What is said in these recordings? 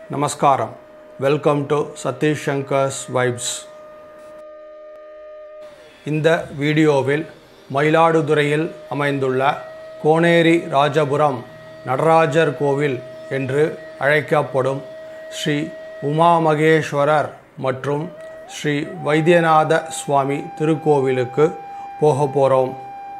நமஸ்காரம் welcome to Satish Shankar's vibes இந்த வீடியோவில் மயிலாடுதுறையில் அமைந்துள்ள கோனேரி ராஜபுரம் நடராஜர் கோவில் என்று அழைக்கப்படும் ஸ்ரீ உமா மகேஸ்வரர் மற்றும் ஸ்ரீ வைத்தியநாத சுவாமி திருக்கோவிலுக்கு போக போகிறோம்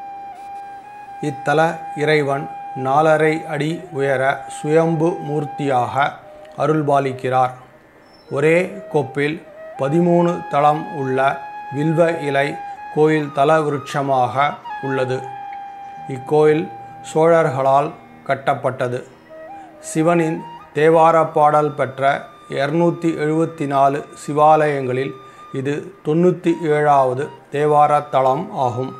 இத்தல இறைவன் நாலரை அடி உயர சுயம்பு மூர்த்தியாக அருள்பாலிக்கிறார் ஒரே கொப்பில் பதிமூணு தளம் உள்ள வில்வ இலை கோயில் தல விருட்சமாக உள்ளது இக்கோயில் சோழர்களால் கட்டப்பட்டது சிவனின் தேவார பாடல் பெற்ற இரநூத்தி எழுபத்தி நாலு சிவாலயங்களில் இது தொண்ணூற்றி ஏழாவது தேவார தலம் ஆகும்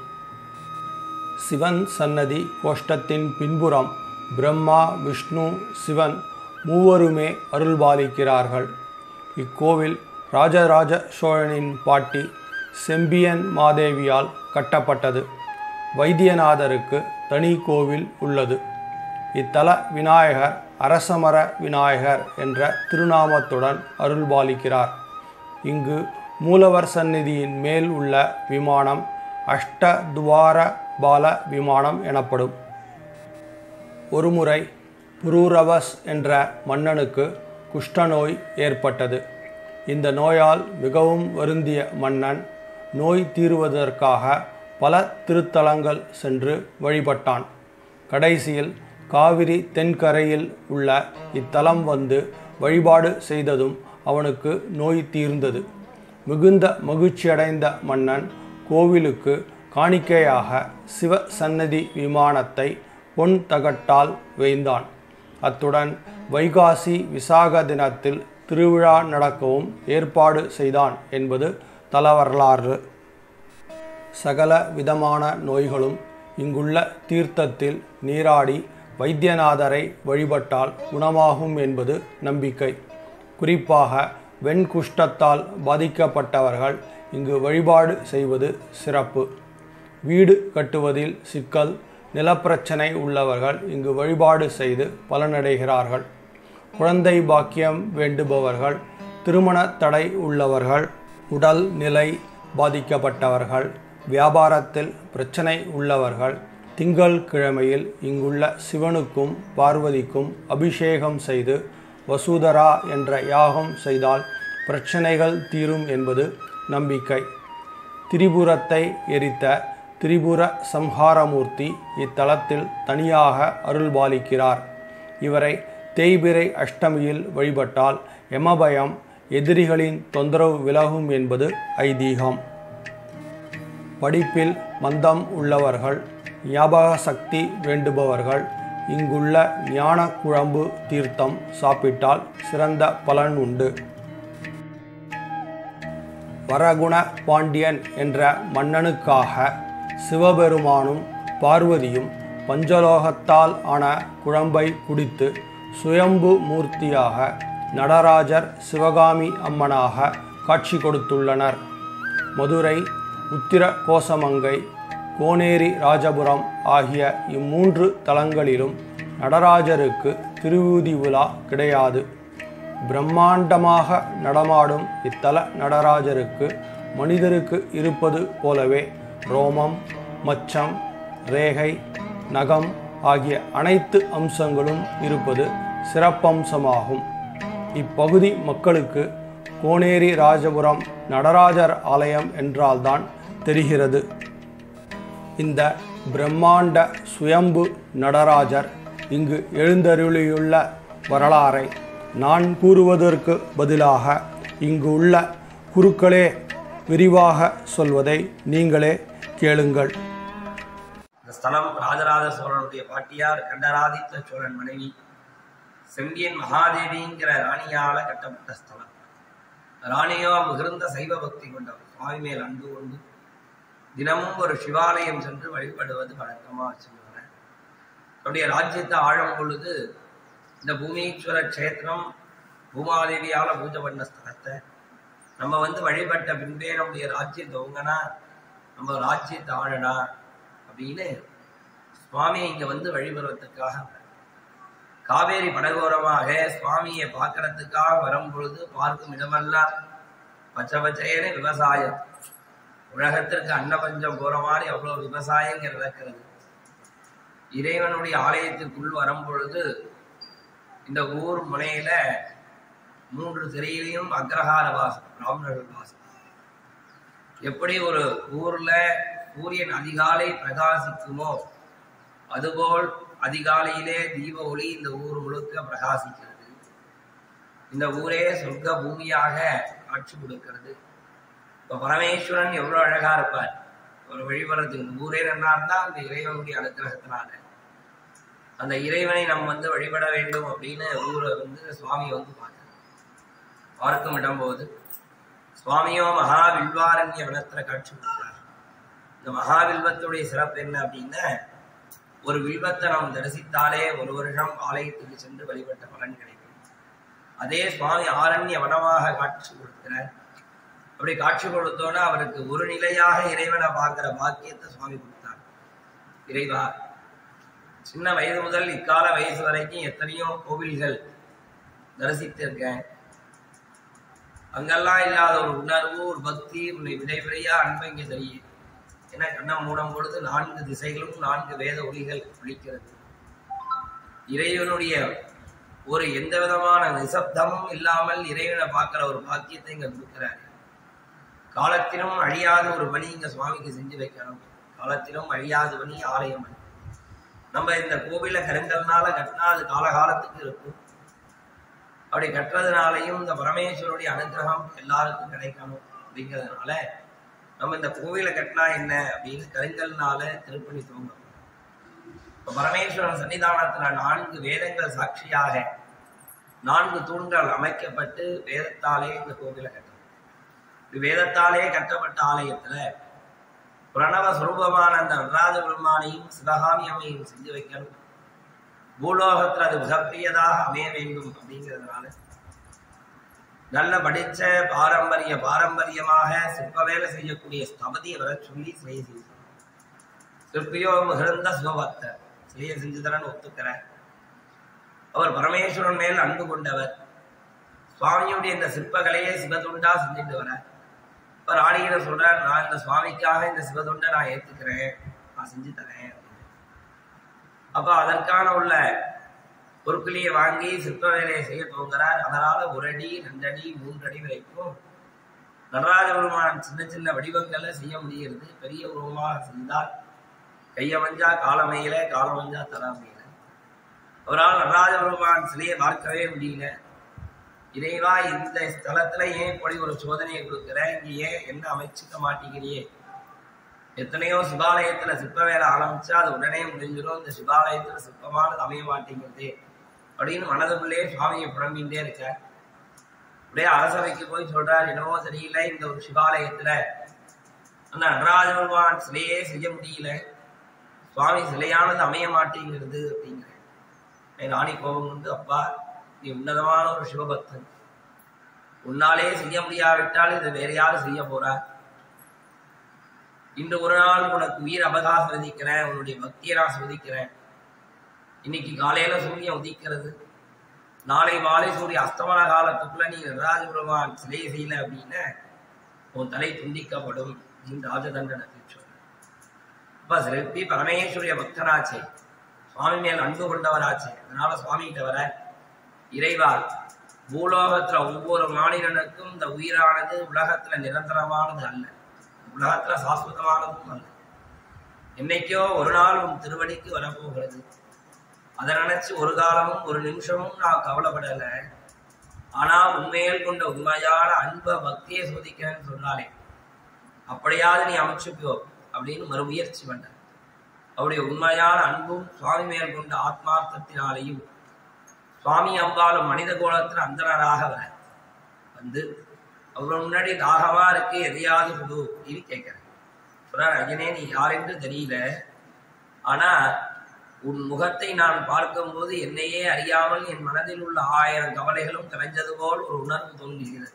சிவன் சன்னதி கோஷ்டத்தின் பின்புறம் பிரம்மா விஷ்ணு சிவன் மூவருமே அருள்பாலிக்கிறார்கள் இக்கோவில் ராஜராஜ சோழனின் பாட்டி செம்பியன் மாதேவியால் கட்டப்பட்டது வைத்தியநாதருக்கு தனி கோவில் உள்ளது இத்தல விநாயகர் அரசமர விநாயகர் என்ற திருநாமத்துடன் அருள்பாலிக்கிறார் இங்கு மூலவர் சந்நிதியின் மேல் உள்ள விமானம் அஷ்ட துவார பால விமானம் எனப்படும் ஒருமுறை புரூரவஸ் என்ற மன்னனுக்கு குஷ்டநோய் ஏற்பட்டது இந்த நோயால் மிகவும் வருந்திய மன்னன் நோய் தீர்வதற்காக பல திருத்தலங்கள் சென்று வழிபட்டான் கடைசியில் காவிரி தென்கரையில் உள்ள இத்தலம் வந்து வழிபாடு செய்ததும் அவனுக்கு நோய் தீர்ந்தது மிகுந்த மகிழ்ச்சியடைந்த மன்னன் கோவிலுக்கு காணிக்கையாக சிவ சன்னதி விமானத்தை பொன் தகட்டால் வைந்தான் அத்துடன் வைகாசி விசாக தினத்தில் திருவிழா நடக்கவும் ஏற்பாடு செய்தான் என்பது தலவரலாறு சகல விதமான நோய்களும் இங்குள்ள தீர்த்தத்தில் நீராடி வைத்தியநாதரை வழிபட்டால் குணமாகும் என்பது நம்பிக்கை குறிப்பாக வெண்குஷ்டத்தால் பாதிக்கப்பட்டவர்கள் இங்கு வழிபாடு செய்வது சிறப்பு வீடு கட்டுவதில் சிக்கல் நிலப்பிரச்சனை உள்ளவர்கள் இங்கு வழிபாடு செய்து பலனடைகிறார்கள் குழந்தை பாக்கியம் வேண்டுபவர்கள் திருமண தடை உள்ளவர்கள் உடல் நிலை பாதிக்கப்பட்டவர்கள் வியாபாரத்தில் பிரச்சனை உள்ளவர்கள் திங்கள் கிழமையில் இங்குள்ள சிவனுக்கும் பார்வதிக்கும் அபிஷேகம் செய்து வசூதரா என்ற யாகம் செய்தால் பிரச்சனைகள் தீரும் என்பது நம்பிக்கை திரிபுரத்தை எரித்த திரிபுர சம்ஹாரமூர்த்தி இத்தலத்தில் தனியாக அருள்பாலிக்கிறார் இவரை தேய்பிரை அஷ்டமியில் வழிபட்டால் யமபயம் எதிரிகளின் தொந்தரவு விலகும் என்பது ஐதீகம் படிப்பில் மந்தம் உள்ளவர்கள் ஞாபக சக்தி வேண்டுபவர்கள் இங்குள்ள ஞான குழம்பு தீர்த்தம் சாப்பிட்டால் சிறந்த பலன் உண்டு வரகுண பாண்டியன் என்ற மன்னனுக்காக சிவபெருமானும் பார்வதியும் பஞ்சலோகத்தால் ஆன குழம்பை குடித்து சுயம்பு மூர்த்தியாக நடராஜர் சிவகாமி அம்மனாக காட்சி கொடுத்துள்ளனர் மதுரை உத்திர கோசமங்கை கோனேரி ராஜபுரம் ஆகிய இம்மூன்று தலங்களிலும் நடராஜருக்கு திருவூதி விழா கிடையாது பிரம்மாண்டமாக நடமாடும் இத்தல நடராஜருக்கு மனிதருக்கு இருப்பது போலவே ரோமம் மச்சம் ரேகை நகம் ஆகிய அனைத்து அம்சங்களும் இருப்பது சிறப்பம்சமாகும் இப்பகுதி மக்களுக்கு கோனேரி ராஜபுரம் நடராஜர் ஆலயம் என்றால்தான் தெரிகிறது இந்த பிரம்மாண்ட சுயம்பு நடராஜர் இங்கு எழுந்தருளியுள்ள வரலாறை நான் கூறுவதற்கு பதிலாக இங்கு உள்ள குருக்களே விரிவாக சொல்வதை நீங்களே கேளுங்கள் இந்த ஸ்தலம் ராஜராஜ சோழனுடைய பாட்டியார் கண்டராதித்த சோழன் மனைவி செம்பியன் மகாதேவிங்கிற ராணியால கட்டப்பட்ட ஸ்தலம் ராணியோ மிகுந்த சைவ பக்தி கொண்டவர் சுவாமி மேல் அன்பு கொண்டு தினமும் ஒரு சிவாலயம் சென்று வழிபடுவது வழக்கமா வச்சுருவாங்க அவருடைய ராஜ்யத்தை ஆழும் பொழுது இந்த பூமீஸ்வர க்ஷேத்திரம் பூமாதேவியால பூஜை பண்ண ஸ்தலத்தை நம்ம வந்து வழிபட்ட பின்பே நம்முடைய ராஜ்யத்தை ஓங்கனா நம்ம ராஜ்யத்தை ஆழனா அப்படின்னு சுவாமி இங்க வந்து வழிபடுறதுக்காக காவேரி படகோரமாக சுவாமியை பார்க்கறதுக்காக வரும் பொழுது பார்க்கும் இடமெல்லாம் பச்சை பச்சையன விவசாயம் உலகத்திற்கு அன்னபஞ்சம் போற மாதிரி அவ்வளவு விவசாயம் இங்க நடக்கிறது இறைவனுடைய ஆலயத்திற்குள் வரும் பொழுது இந்த ஊர் முனையில மூன்று திரையிலையும் அக்ரஹார வாசம் பிராமணர்கள் வாசம் எப்படி ஒரு ஊர்ல சூரியன் அதிகாலை பிரகாசிக்குமோ அதுபோல் அதிகாலையிலே தீப ஒளி இந்த ஊர் முழுக்க பிரகாசிக்கிறது இந்த ஊரே சொர்க்க பூமியாக காட்சி கொடுக்கிறது இப்ப பரமேஸ்வரன் எவ்வளவு அழகா இருப்பார் ஒரு வழிபடுறதுக்கு இந்த ஊரே நல்லா இருந்தா அந்த இறைவனுடைய அனுகிரகத்தினால அந்த இறைவனை நம்ம வந்து வழிபட வேண்டும் அப்படின்னு ஊரை வந்து சுவாமி வந்து பார்த்தார் பார்க்கும் இடம் போது சுவாமியோ மகாவில்வாரண்ய வனத்துல காட்சி கொடுத்தார் இந்த மகாவில்வத்துடைய சிறப்பு என்ன அப்படின்னா ஒரு வில்வத்தை நாம் தரிசித்தாலே ஒரு வருஷம் ஆலயத்துக்கு சென்று வழிபட்ட பலன் கிடைக்கும் அதே சுவாமி ஆரண்ய வனமாக காட்சி கொடுக்கிறார் அப்படி காட்சி கொடுத்தோன்னா அவருக்கு ஒரு நிலையாக இறைவனை பார்க்கிற பாக்கியத்தை சுவாமி கொடுத்தார் இறைவா சின்ன வயது முதல் இக்கால வயசு வரைக்கும் எத்தனையோ கோவில்கள் தரிசித்திருக்கேன் அங்கெல்லாம் இல்லாத ஒரு உணர்வு ஒரு பக்தி உன்னை விடைவிடையா அன்பு இங்க தெரியும் ஏன்னா கண்ணம் மூடும் பொழுது நான்கு திசைகளும் நான்கு வேத ஒளிகள் ஒழிக்கிறது இறைவனுடைய ஒரு எந்த விதமான நிசப்தமும் இல்லாமல் இறைவனை பார்க்கிற ஒரு பாக்கியத்தை இங்க கொடுக்கிறாரு காலத்திலும் அழியாத ஒரு பணி இங்க சுவாமிக்கு செஞ்சு வைக்கணும் காலத்திலும் அழியாத பணி ஆலயம் பணி. நம்ம இந்த கோவில கருங்கல்னால கட்டினா அது காலகாலத்துக்கு இருக்கும் அப்படி கட்டுறதுனாலையும் இந்த பரமேஸ்வருடைய அனுகிரகம் எல்லாருக்கும் கிடைக்கணும் அப்படிங்கிறதுனால நம்ம இந்த கோவிலை கட்டினா என்ன அப்படின்னு கருங்கல்னால திருப்பணி துவங்கணும் இப்ப பரமேஸ்வரன் சன்னிதானத்துல நான்கு வேதங்கள் சாட்சியாக நான்கு தூண்கள் அமைக்கப்பட்டு வேதத்தாலே இந்த கோவிலை கட்டணும் இப்படி வேதத்தாலே கட்டப்பட்ட ஆலயத்துல பிரணவ சுரூபமான அந்த நடராஜ பெருமானையும் சிவகாமி அம்மையும் செஞ்சு வைக்கணும் பூலோகத்துல அது மிகப்பெரியதாக அமைய வேண்டும் அப்படிங்கிறதுனால நல்ல படிச்ச பாரம்பரிய பாரம்பரியமாக சிற்ப வேலை செய்யக்கூடிய ஸ்தபதியை வர சொல்லி சிலையை செய்து சிற்பியோ மிகுந்த சிவபக்தர் சிலையை செஞ்சு தரன்னு ஒத்துக்கிறேன் அவர் பரமேஸ்வரன் மேல் அன்பு கொண்டவர் சுவாமியுடைய இந்த சிற்பகலையே சிவதுண்டா செஞ்சுட்டு வர இப்ப ராணிகிட்ட சொல்றார் நான் இந்த சுவாமிக்காக இந்த சிவதுண்டை நான் ஏத்துக்கிறேன் நான் செஞ்சு தரேன் அப்படின்னு. அப்ப அதற்கான உள்ள பொருட்களையே வாங்கி சிற்ப வேலையை செய்ய துவங்குறார் அதனால ஒரு அடி ரெண்டு அடி மூன்று அடி வரைக்கும் நடராஜ பெருமான் சின்ன சின்ன வடிவங்களை செய்ய முடிகிறது பெரிய உருவமாக செய்தால் கையமஞ்சா காலமையில காலமஞ்சா தராமையில அவரால் நடராஜ பெருமான் சிலையை பார்க்கவே முடியல இறைவா இந்த ஸ்தலத்துல ஏன் இப்படி ஒரு சோதனையை கொடுக்குற இங்க ஏன் என்ன அமைச்சுக்க மாட்டேங்கிறியே எத்தனையோ சிவாலயத்துல சிற்ப வேலை ஆரம்பிச்சா அது உடனே முடிஞ்சிடும் இந்த சிவாலயத்துல சிற்பமானது அமைய மாட்டேங்குது அப்படின்னு மனதுக்குள்ளே சுவாமியை புலம்பின்றே இருக்க அப்படியே அரசவைக்கு போய் சொல்றார் என்னவோ தெரியல இந்த ஒரு சிவாலயத்துல அந்த நடராஜ பகவான் சிலையே செய்ய முடியல சுவாமி சிலையானது அமைய மாட்டேங்கிறது அப்படிங்கிற ராணி கோபம் வந்து அப்பா நீ உன்னதமான ஒரு சிவபக்தன் உன்னாலே செய்ய முடியாவிட்டால் இது வேற யாரு செய்ய போறா இன்று ஒரு நாள் உனக்கு உயிர் அபகாசம் விதிக்கிறேன் உன்னுடைய பக்தியை நான் சோதிக்கிறேன் இன்னைக்கு காலையில சூரியன் உதிக்கிறது நாளை மாலை சூரிய அஸ்தமன காலத்துக்குள்ள நீ நடராஜ பெருமான் சிலையை செய்யல அப்படின்னா உன் தலை துண்டிக்கப்படும் அப்படின்னு ராஜதண்டனை சொல்ற அப்ப சிற்பி பரமேஸ்வரிய பக்தனாச்சே சுவாமி மேல் அன்பு கொண்டவராச்சே அதனால சுவாமி கிட்ட வர இறைவா பூலோகத்துல ஒவ்வொரு மாநிலனுக்கும் இந்த உயிரானது உலகத்துல நிரந்தரமானது அல்ல உலகத்துல சாஸ்வதமானதும் அல்ல என்னைக்கோ ஒரு நாள் உன் திருவடிக்கு வரப்போகிறது அதை நினைச்சு ஒரு காலமும் ஒரு நிமிஷமும் நான் கவலைப்படல ஆனா உண்மையில் கொண்ட உண்மையான அன்ப பக்தியை சோதிக்கிறேன்னு சொன்னாலே அப்படியாவது நீ அமைச்சுக்கோ அப்படின்னு மறுமுயற்சி பண்ண அவருடைய உண்மையான அன்பும் சுவாமி மேல் கொண்ட ஆத்மார்த்தத்தினாலேயும் சுவாமி அம்பாலும் மனித கோலத்தில் அந்தனராக வர வந்து அவர் முன்னாடி தாகமா இருக்கு எதையாவது கொடு அப்படின்னு கேட்கிறேன் சொல்றார் ஐயனே நீ யாரென்று தெரியல ஆனா உன் முகத்தை நான் பார்க்கும்போது என்னையே அறியாமல் என் மனதில் உள்ள ஆயிரம் கவலைகளும் கலைஞ்சது போல் ஒரு உணர்வு தோன்றுகிறது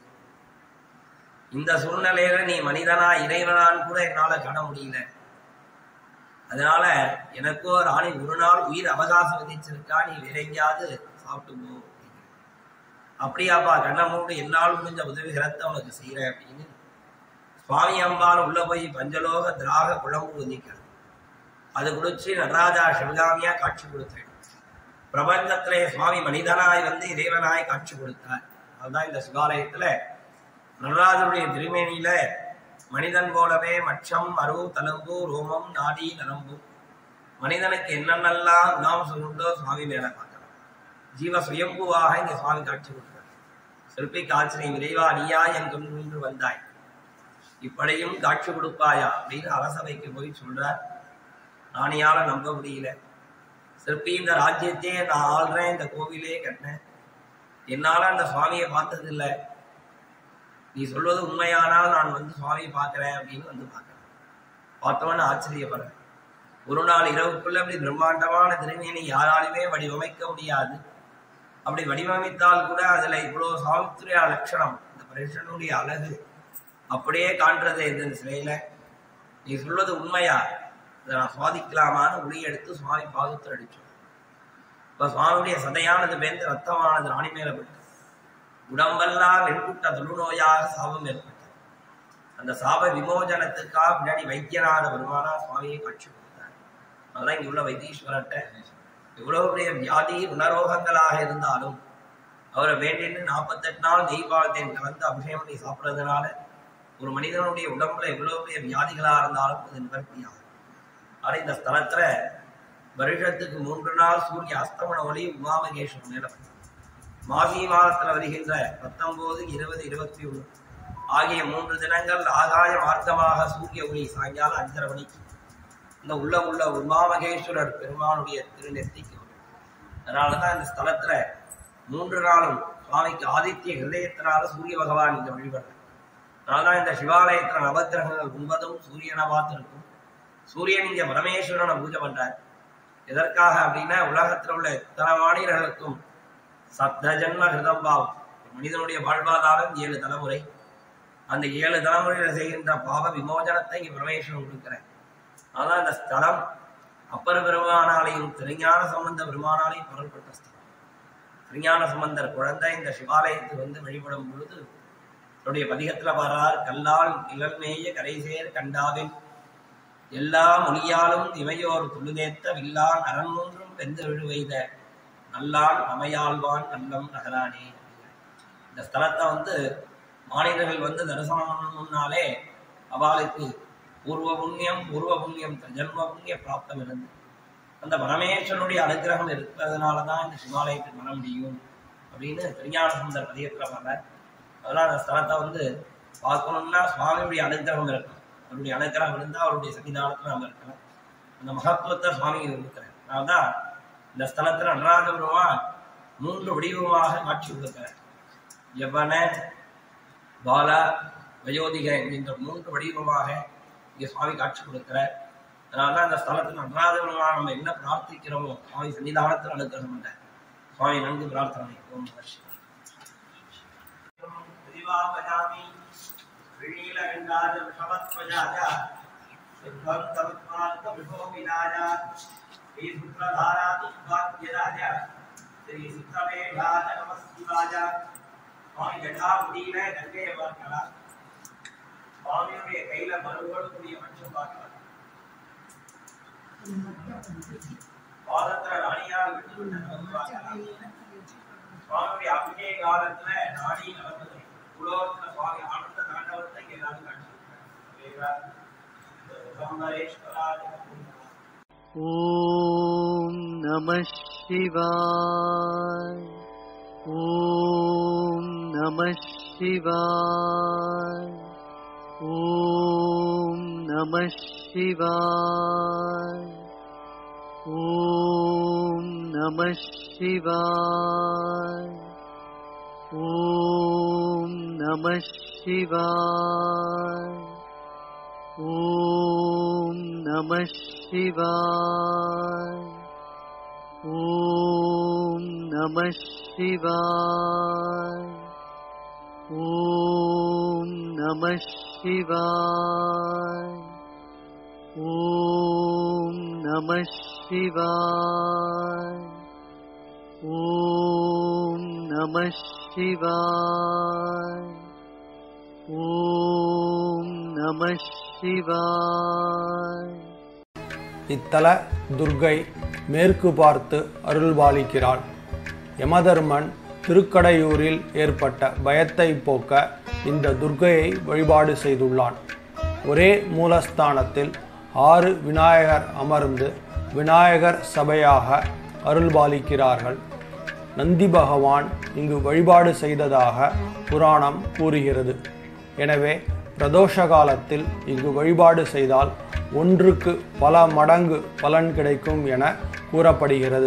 இந்த சூழ்நிலையில நீ மனிதனா இறைவனான் கூட என்னால காண முடியல அதனால எனக்கோ ராணி ஒரு நாள் உயிர் அவகாசம் விதிச்சிருக்கா நீ வேற எங்கேயாவது சாப்பிட்டு போ அப்படியாப்பா கண்ண மூடு என்னால் முடிஞ்ச உதவிகரத்தை உனக்கு செய்யறேன் அப்படின்னு சுவாமி அம்பாள் உள்ள போய் பஞ்சலோக திராக குழம்பு ஒதுக்கிறது அது குடிச்சு நடராஜா சிவகாமியா காட்சி கொடுத்தேன் பிரபஞ்சத்திலே சுவாமி மனிதனாய் வந்து இறைவனாய் காட்சி கொடுத்தார் அதுதான் இந்த சிவாலயத்துல நடராஜருடைய திருமேனியில மனிதன் போலவே மச்சம் மரு தழும்பு ரோமம் நாடி நரம்பு மனிதனுக்கு என்னென்னலாம் குணாம்சம் உண்டோ சுவாமி மேல பார்க்கலாம் ஜீவ சுயம்புவாக இங்க சுவாமி காட்சி கொடுத்தார் சிற்பிக்கு ஆச்சரியம் விரைவா நீயா என் கொண்டு நின்று வந்தாய் இப்படியும் காட்சி கொடுப்பாயா அப்படின்னு அரசவைக்கு போய் சொல்றார் ராணியால நம்ப முடியல சிற்பி இந்த ராஜ்யத்தையே நான் ஆள்றேன் இந்த கோவிலே கட்டினேன் என்னால அந்த சுவாமியை பார்த்தது இல்ல நீ சொல்வது உண்மையானால் நான் வந்து சுவாமியை பார்க்கிறேன் அப்படின்னு வந்து பார்க்கிறேன் பார்த்தவன ஆச்சரியப்படுறேன் ஒரு நாள் இரவுக்குள்ள அப்படி பிரம்மாண்டமான திருமேனி யாராலுமே வடிவமைக்க முடியாது அப்படி வடிவமைத்தால் கூட அதுல இவ்வளவு சாவித்திரிய லட்சணம் இந்த பரிசனுடைய அழகு அப்படியே காண்றது இந்த சிலையில நீ சொல்வது உண்மையா இதை நான் சுவாதிக்கலாமான்னு ஒளி எடுத்து சுவாமி பாதத்தில் அடிச்சோம் இப்ப சுவாமியுடைய சதையானது பேர்ந்து ரத்தமானது ராணி மேல பட்டு உடம்பெல்லாம் வெண்குட்ட தொழுநோயாக சாபம் ஏற்பட்டது அந்த சாப விமோசனத்துக்காக பின்னாடி வைத்தியநாத பெருமானா சுவாமியை காட்சி கொடுத்தார் அதெல்லாம் இங்க உள்ள வைத்தீஸ்வரர்கிட்ட எவ்வளவு பெரிய வியாதி உணரோகங்களாக இருந்தாலும் அவரை வேண்டின்னு நாற்பத்தெட்டு நாள் நெய்பாலத்தையும் கலந்து அபிஷேகம் பண்ணி சாப்பிட்றதுனால ஒரு மனிதனுடைய உடம்புல எவ்வளவு பெரிய வியாதிகளா இருந்தாலும் அது நிவர்த்தியாகும் ஆனா இந்த ஸ்தலத்துல வருஷத்துக்கு மூன்று நாள் சூரிய அஸ்தமன ஒளி உமாமகேஸ்வரன் மேல பட்டது. மாசி மாதத்துல வருகின்ற பத்தொன்பது இருபது இருபத்தி ஒண்ணு ஆகிய மூன்று தினங்கள் ஆகாய மார்க்கமாக சூரிய ஒளி சாயங்காலம் அஞ்சரை மணிக்கு இந்த உள்ள உள்ள உமாமகேஸ்வரர் பெருமானுடைய திருநெத்திக்கு வரும் அதனாலதான் இந்த ஸ்தலத்துல மூன்று நாளும் சுவாமிக்கு ஆதித்ய ஹிருதயத்தினால சூரிய பகவான் இங்க வழிபடுறார் அதனாலதான் இந்த சிவாலயத்துல நவக்கிரகங்கள் ஒன்பதும் சூரியனை பார்த்து இருக்கும் சூரியன் இங்க பரமேஸ்வரனை பூஜை பண்றார் எதற்காக அப்படின்னா உலகத்தில் உள்ள எத்தனை மாநிலங்களுக்கும் சப்த ஜன்ம ஹிருதம்பாவம் மனிதனுடைய வாழ்வாதாரம் ஏழு தலைமுறை அந்த ஏழு தலைமுறையில செய்கின்ற பாவ விமோசனத்தை இங்க பரமேஸ்வரன் கொடுக்கிறார் அதான் இந்த ஸ்தலம் அப்பர் பெருமானாலையும் திருஞான சம்பந்த பெருமானாலையும் பொருள்பட்ட ஸ்தலம் திருஞான சம்பந்தர் குழந்தை இந்த சிவாலயத்துக்கு வந்து வழிபடும் பொழுது தன்னுடைய பதிகத்துல பாரார் கல்லால் இளல்மேய கரைசேர் கண்டாவின் எல்லா மொழியாலும் இமையோர் துளுதேத்த வில்லான் அரண்மூன்றும் வெந்து விழுவைத நல்லான் அமையாழ்வான் நல்லம் நகரானே இந்த ஸ்தலத்தை வந்து மாநிலர்கள் வந்து தரிசனம் பண்ணணும்னாலே அவளுக்கு பூர்வ புண்ணியம் பூர்வ புண்ணியம் ஜன்ம புண்ணிய பிராப்தம் இருந்து அந்த பரமேஸ்வரனுடைய அனுகிரகம் இருக்கிறதுனால தான் இந்த சிவாலயத்துக்கு வர முடியும் அப்படின்னு திருஞான சுந்தர் பதியத்தில் வர்றார் அதெல்லாம் அந்த ஸ்தலத்தை வந்து பார்க்கணும்னா சுவாமியுடைய அனுகிரகம் இருக்கணும் அவருடைய அனுகிரகம் இருந்தால் அவருடைய சன்னிதானத்தில் நம்ம இருக்கலாம் அந்த மகத்துவத்தை சுவாமி இருக்கிறார் அதனால்தான் இந்த ஸ்தலத்தில் நடராஜ பெருமான் மூன்று வடிவமாக காட்சி கொடுக்கிறார் யவன பாலா வயோதிக என்கின்ற மூன்று வடிவமாக இங்கே சுவாமி காட்சி கொடுக்கிறார் அதனால அந்த ஸ்தலத்தில் நடராஜ பெருமான் நம்ம என்ன பிரார்த்திக்கிறோமோ சுவாமி சன்னிதானத்தில் அனுகிரகம் பண்றார் சுவாமி நன்கு பிரார்த்தனை ஓம் நம சிவாய. திரிவாபஜாமி விழீலகண்டாஜ விஷமத்வஜாஜ சித்தம் தவித்மார்க்க விபோபினாஜ ஸ்ரீ சுப்ரதாராதி வாக்கியராஜ ஸ்ரீ சித்தமேகாஜ நமஸ்திவாஜ சுவாமி ஜட்டாமுடியில கங்கையை பார்க்கலாம் சுவாமியுடைய கையில மறுபோடு கூடிய மனுஷன் பார்க்கலாம் பாதத்துல ராணியால் விட்டு விட்டு பார்க்கலாம் சுவாமியுடைய அபிஷேக காலத்துல நாடி நடந்தது உலோகத்துல சுவாமி ஆனந்த தாண்டவத்தை இங்க எல்லாரும் காட்சி ॐ नमः शिवाय ॐ नमः शिवाय ॐ नमः शिवाय ॐ नमः शिवाय ॐ नमः शिवाय ॐ नमः शिवाय ॐ नमः शिवाय ॐ नमः शिवाय ॐ नमः शिवाय ॐ नमः शिवाय ॐ नमः शिवाय இத்தல துர்க்கை மேற்கு பார்த்து அருள்பாலிக்கிறாள் யமதர்மன் திருக்கடையூரில் ஏற்பட்ட பயத்தை போக்க இந்த துர்க்கையை வழிபாடு செய்துள்ளான் ஒரே மூலஸ்தானத்தில் ஆறு விநாயகர் அமர்ந்து விநாயகர் சபையாக அருள்பாலிக்கிறார்கள் நந்தி பகவான் இங்கு வழிபாடு செய்ததாக புராணம் கூறுகிறது எனவே பிரதோஷ காலத்தில் இங்கு வழிபாடு செய்தால் ஒன்றுக்கு பல மடங்கு பலன் கிடைக்கும் என கூறப்படுகிறது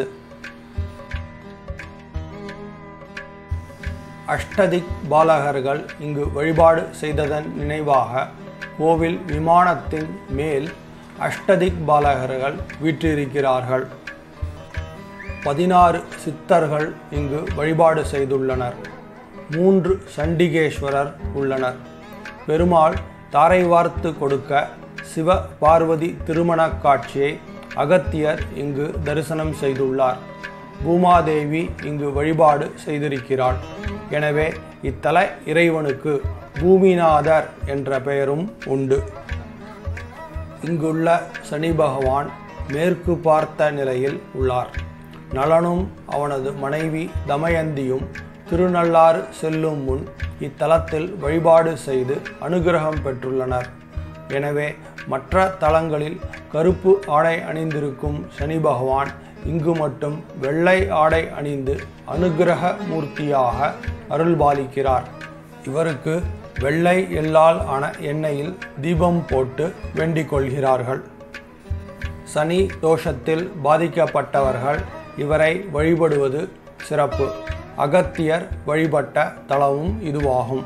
அஷ்டதிக் பாலகர்கள் இங்கு வழிபாடு செய்ததன் நினைவாக கோவில் விமானத்தின் மேல் அஷ்டதிக் பாலகர்கள் வீற்றிருக்கிறார்கள் பதினாறு சித்தர்கள் இங்கு வழிபாடு செய்துள்ளனர் மூன்று சண்டிகேஸ்வரர் உள்ளனர் பெருமாள் தாரை வார்த்து கொடுக்க சிவ பார்வதி திருமணக் காட்சியை அகத்தியர் இங்கு தரிசனம் செய்துள்ளார் பூமாதேவி இங்கு வழிபாடு செய்திருக்கிறாள் எனவே இத்தல இறைவனுக்கு பூமிநாதர் என்ற பெயரும் உண்டு இங்குள்ள சனி பகவான் மேற்கு பார்த்த நிலையில் உள்ளார் நளனும் அவனது மனைவி தமயந்தியும் திருநள்ளாறு செல்லும் முன் இத்தலத்தில் வழிபாடு செய்து அனுகிரகம் பெற்றுள்ளனர் எனவே மற்ற தலங்களில் கருப்பு ஆடை அணிந்திருக்கும் சனி பகவான் இங்கு மட்டும் வெள்ளை ஆடை அணிந்து அனுகிரக மூர்த்தியாக அருள்பாலிக்கிறார் இவருக்கு வெள்ளை எள்ளால் ஆன எண்ணெயில் தீபம் போட்டு வேண்டிக் கொள்கிறார்கள் சனி தோஷத்தில் பாதிக்கப்பட்டவர்கள் இவரை வழிபடுவது சிறப்பு அகத்தியர் வழிபட்ட தலமும் இதுவாகும்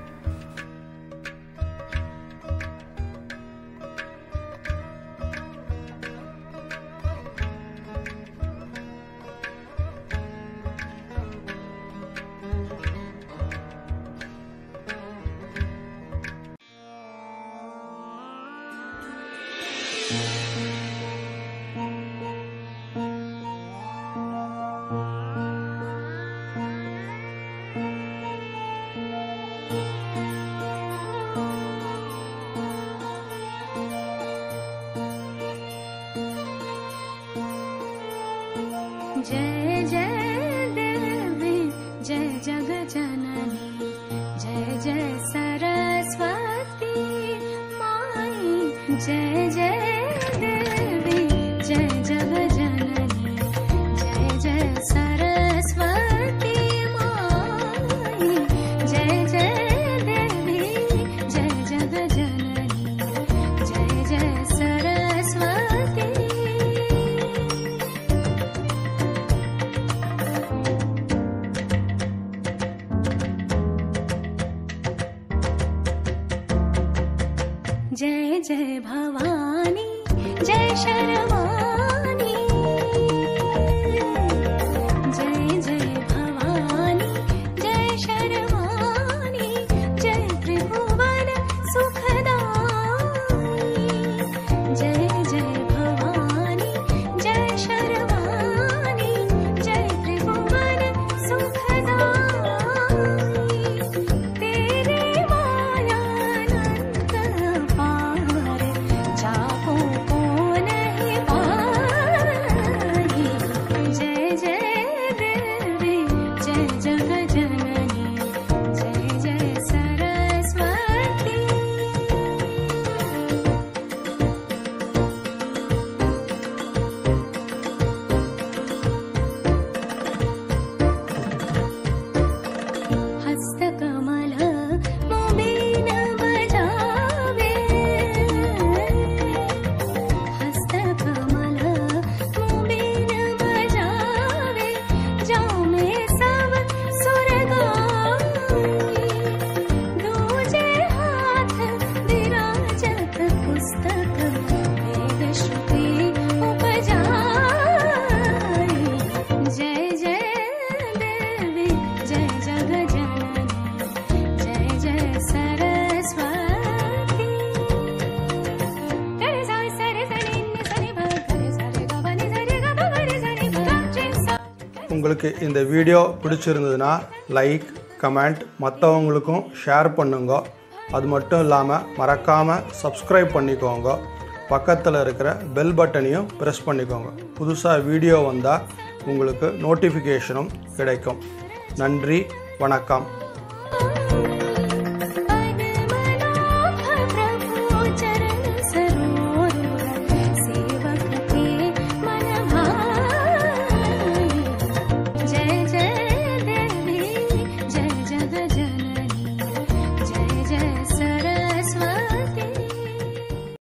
जय जय देवी जय जग जननी जय जय सरस्वती माई जय जय देवी जय जग जननी जय जय सरस्वती माई जय जय देवी जय जग जननी जय जय सरस्वती जय जय भवानी जय शर्वाणी जय जय भवानी जय शर्वाणी जय त्रिभुवन सुखदाई जय जय भवानी जय शर्वाणी जय त्रिभुवन सुखदाई तेरे मायानंद पार जाको को नहीं पार உங்களுக்கு இந்த வீடியோ பிடிச்சிருந்ததுன்னா லைக் கமெண்ட் மற்றவங்களுக்கும் ஷேர் பண்ணுங்க அது மட்டும் இல்லாமல் மறக்காமல் சப்ஸ்கிரைப் பண்ணிக்கோங்க பக்கத்தில் இருக்கிற பெல் பட்டனையும் ப்ரெஸ் பண்ணிக்கோங்க புதுசாக வீடியோ வந்தால் உங்களுக்கு நோட்டிஃபிகேஷனும் கிடைக்கும் நன்றி வணக்கம்